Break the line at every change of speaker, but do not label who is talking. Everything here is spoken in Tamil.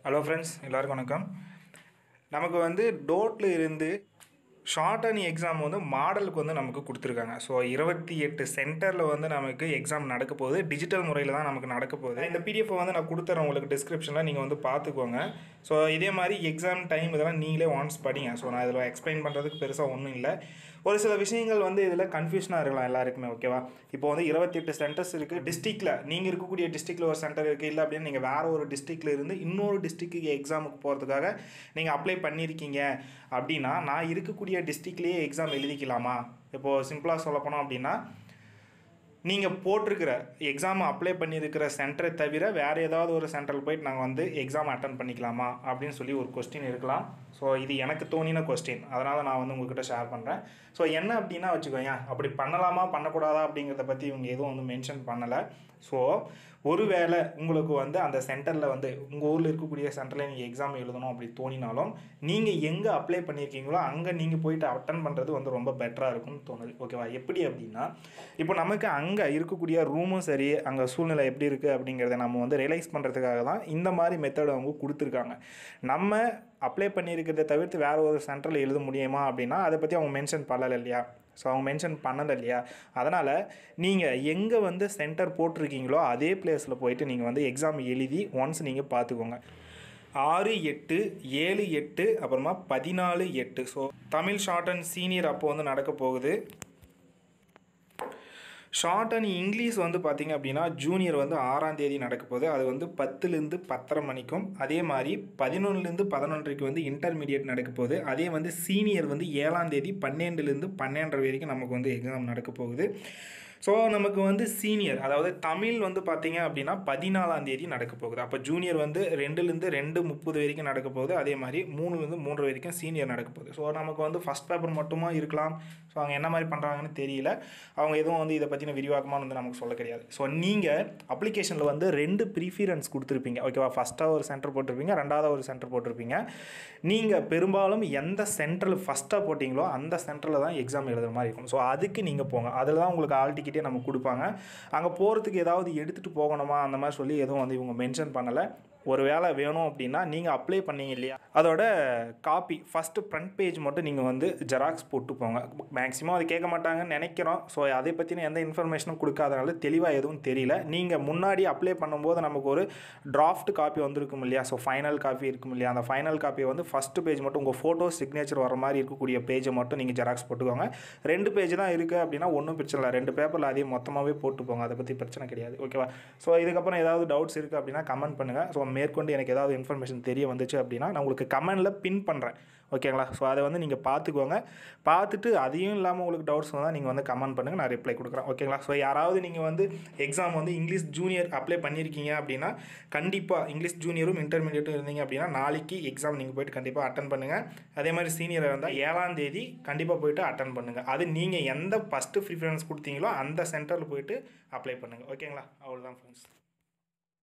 ஹலோ ஃப்ரெண்ட்ஸ் எல்லாருக்கும் வணக்கம் நமக்கு வந்து டோட்டில் இருந்து ஷார்ட் அண்ட் எக்ஸாம் வந்து மாடலுக்கு வந்து நமக்கு கொடுத்துருக்காங்க ஸோ இருபத்தி எட்டு சென்டரில் வந்து நமக்கு எக்ஸாம் நடக்க போகுது டிஜிட்டல் முறையில் தான் நமக்கு நடக்க போகுது இந்த பிடிஎஃப் வந்து நான் கொடுத்துறேன் உங்களுக்கு டிஸ்கிரிப்ஷனில் நீங்கள் வந்து பார்த்துக்கோங்க ஸோ இதே மாதிரி எக்ஸாம் டைம் இதெல்லாம் நீங்களே ஒன்ஸ் படிங்க ஸோ நான் இதில் எக்ஸ்பிளைன் பண்ணுறதுக்கு பெருசாக ஒன்றும் இல்லை ஒரு சில விஷயங்கள் வந்து இதில் கன்ஃபியூஷனாக இருக்கலாம் எல்லாருக்குமே ஓகேவா இப்போ வந்து இருபத்தெட்டு சென்டர்ஸ் இருக்குது டிஸ்ட்ரிக்டில் நீங்கள் இருக்கக்கூடிய டிஸ்ட்ரிக்டில் ஒரு சென்டர் இருக்குது இல்லை அப்படின்னு நீங்கள் வேறு ஒரு டிஸ்ட்ரிக்டில் இருந்து இன்னொரு டிஸ்ட்ரிக்ட்டுக்கு எக்ஸாமுக்கு போகிறதுக்காக நீங்கள் அப்ளை பண்ணியிருக்கீங்க அப்படின்னா நான் இருக்கக்கூடிய டிஸ்ட்ரிக்ட்லேயே எக்ஸாம் எழுதிக்கலாமா இப்போது சிம்பிளாக சொல்ல போனோம் அப்படின்னா நீங்கள் போட்டிருக்கிற எக்ஸாம் அப்ளை பண்ணியிருக்கிற சென்டரை தவிர வேறு ஏதாவது ஒரு சென்டரில் போயிட்டு நாங்கள் வந்து எக்ஸாம் அட்டன் பண்ணிக்கலாமா அப்படின்னு சொல்லி ஒரு கொஸ்டின் இருக்கலாம் ஸோ இது எனக்கு தோணின கொஸ்டின் அதனால் நான் வந்து உங்ககிட்ட ஷேர் பண்ணுறேன் ஸோ என்ன அப்படின்னா வச்சுக்கோங்க அப்படி பண்ணலாமா பண்ணக்கூடாதா அப்படிங்கிறத பற்றி இவங்க எதுவும் வந்து மென்ஷன் பண்ணலை ஸோ ஒருவேளை உங்களுக்கு வந்து அந்த சென்டரில் வந்து உங்கள் ஊரில் இருக்கக்கூடிய சென்டரில் நீங்கள் எக்ஸாம் எழுதணும் அப்படி தோணினாலும் நீங்கள் எங்கே அப்ளை பண்ணியிருக்கீங்களோ அங்கே நீங்கள் போயிட்டு அட்டன் பண்ணுறது வந்து ரொம்ப பெட்டராக இருக்கும்னு தோணுது ஓகேவா எப்படி அப்படின்னா இப்போ நமக்கு அங்கே இருக்கக்கூடிய ரூமும் சரி அங்கே சூழ்நிலை எப்படி இருக்குது அப்படிங்கிறத நம்ம வந்து ரியலைஸ் பண்ணுறதுக்காக தான் இந்த மாதிரி மெத்தட் அவங்க கொடுத்துருக்காங்க நம்ம அப்ளை பண்ணியிருக்கிறத தவிர்த்து வேறு ஒரு சென்டரில் எழுத முடியுமா அப்படின்னா அதை பற்றி அவங்க மென்ஷன் பண்ணலை இல்லையா ஸோ அவங்க மென்ஷன் பண்ணலை இல்லையா அதனால் நீங்கள் எங்கே வந்து சென்டர் போட்டிருக்கீங்களோ அதே பிளேஸில் போயிட்டு நீங்கள் வந்து எக்ஸாம் எழுதி ஒன்ஸ் நீங்கள் பார்த்துக்கோங்க ஆறு எட்டு ஏழு எட்டு அப்புறமா பதினாலு எட்டு so Tamil short and senior அப்போ வந்து நடக்க போகுது ஷார்ட் அண்ட் இங்கிலீஷ் வந்து பார்த்திங்க அப்படின்னா ஜூனியர் வந்து ஆறாம் தேதி நடக்க போகுது அது வந்து பத்துலேருந்து பத்தரை மணிக்கும் அதே மாதிரி பதினொன்றுலேருந்து பதினொன்றரைக்கு வந்து இன்டர்மீடியட் நடக்க போகுது அதே வந்து சீனியர் வந்து ஏழாம் தேதி பன்னெண்டுலேருந்து பன்னெண்டரை வரைக்கும் நமக்கு வந்து எக்ஸாம் நடக்க போகுது ஸோ நமக்கு வந்து சீனியர் அதாவது தமிழ் வந்து பார்த்தீங்க அப்படின்னா பதினாலாம் தேதி நடக்க போகுது அப்போ ஜூனியர் வந்து ரெண்டுலேருந்து ரெண்டு முப்பது வரைக்கும் நடக்க போகுது அதே மாதிரி மூணுலேருந்து மூன்று வரைக்கும் சீனியர் நடக்க போகுது ஸோ நமக்கு வந்து ஃபஸ்ட் பேப்பர் மட்டுமா இருக்கலாம் ஸோ அவங்க என்ன மாதிரி பண்ணுறாங்கன்னு தெரியல அவங்க எதுவும் வந்து இதை பற்றின விரிவாக்கமாக வந்து நமக்கு சொல்ல கிடையாது ஸோ நீங்கள் அப்ளிகேஷனில் வந்து ரெண்டு ப்ரீஃபரன்ஸ் கொடுத்துருப்பீங்க ஓகேவா ஃபஸ்ட்டாக ஒரு சென்டர் போட்டிருப்பீங்க ரெண்டாவது ஒரு சென்டர் போட்டிருப்பீங்க நீங்கள் பெரும்பாலும் எந்த சென்டரில் ஃபஸ்ட்டாக போட்டிங்களோ அந்த சென்டரில் தான் எக்ஸாம் எழுதுகிற மாதிரி இருக்கும் ஸோ அதுக்கு நீங்கள் போங்க அதில் தான் உங்களுக்கு ஆல் டிக்கெட்டே நமக்கு கொடுப்பாங்க அங்கே போகிறதுக்கு ஏதாவது எடுத்துகிட்டு போகணுமா அந்த மாதிரி சொல்லி எதுவும் வந்து இவங்க மென்ஷன் பண்ணலை ஒரு வேலை வேணும் அப்படின்னா நீங்கள் அப்ளை பண்ணீங்க இல்லையா அதோட காப்பி ஃபஸ்ட்டு ஃப்ரண்ட் பேஜ் மட்டும் நீங்கள் வந்து ஜெராக்ஸ் போட்டு போங்க மேக்ஸிமம் அது கேட்க மாட்டாங்கன்னு நினைக்கிறோம் ஸோ அதை பற்றின எந்த இன்ஃபர்மேஷனும் கொடுக்காதனால தெளிவாக எதுவும் தெரியல நீங்கள் முன்னாடி அப்ளை பண்ணும்போது நமக்கு ஒரு டிராஃப்ட் காப்பி வந்திருக்கும் இல்லையா ஸோ ஃபைனல் காப்பி இருக்கும் இல்லையா அந்த ஃபைனல் காப்பியை வந்து ஃபஸ்ட்டு பேஜ் மட்டும் உங்கள் ஃபோட்டோ சிக்னேச்சர் வர மாதிரி இருக்கக்கூடிய பேஜை மட்டும் நீங்கள் ஜெராக்ஸ் போட்டுக்கோங்க ரெண்டு பேஜ் தான் இருக்குது அப்படின்னா ஒன்றும் பிரச்சனை இல்லை ரெண்டு பேப்பரில் அதையும் மொத்தமாகவே போட்டு போங்க அதை பற்றி பிரச்சனை கிடையாது ஓகேவா ஸோ இதுக்கப்புறம் ஏதாவது டவுட்ஸ் இருக்குது அப்படின்னா கமெண்ட் பண்ணுங்கள் ஸோ மேற்கொண்டு எனக்கு ஏதாவது இன்ஃபர்மேஷன் தெரிய வந்துச்சு அப்படின்னா நான் உங்களுக்கு கமெண்டில் பின் பண்ணுறேன் ஓகேங்களா ஸோ அதை வந்து நீங்கள் பார்த்துக்கோங்க பார்த்துட்டு அதையும் இல்லாமல் உங்களுக்கு டவுட்ஸ் வந்தால் நீங்கள் வந்து கமெண்ட் பண்ணுங்கள் நான் ரிப்ளை கொடுக்குறேன் ஓகேங்களா ஸோ யாராவது நீங்கள் வந்து எக்ஸாம் வந்து இங்கிலீஷ் ஜூனியர் அப்ளை பண்ணியிருக்கீங்க அப்படின்னா கண்டிப்பாக இங்கிலீஷ் ஜூனியரும் இன்டர்மீடியட்டும் இருந்தீங்க அப்படின்னா நாளைக்கு எக்ஸாம் நீங்கள் போயிட்டு கண்டிப்பாக அட்டன் பண்ணுங்கள் அதே மாதிரி சீனியராக இருந்தால் ஏழாம் தேதி கண்டிப்பாக போயிட்டு அட்டன் பண்ணுங்கள் அது நீங்கள் எந்த ஃபஸ்ட்டு ப்ரிஃபரன்ஸ் கொடுத்தீங்களோ அந்த சென்டரில் போயிட்டு அப்ளை பண்ணுங்கள் ஓகேங்களா அவ்வளோதான் ஃப்ரெண்ட்ஸ்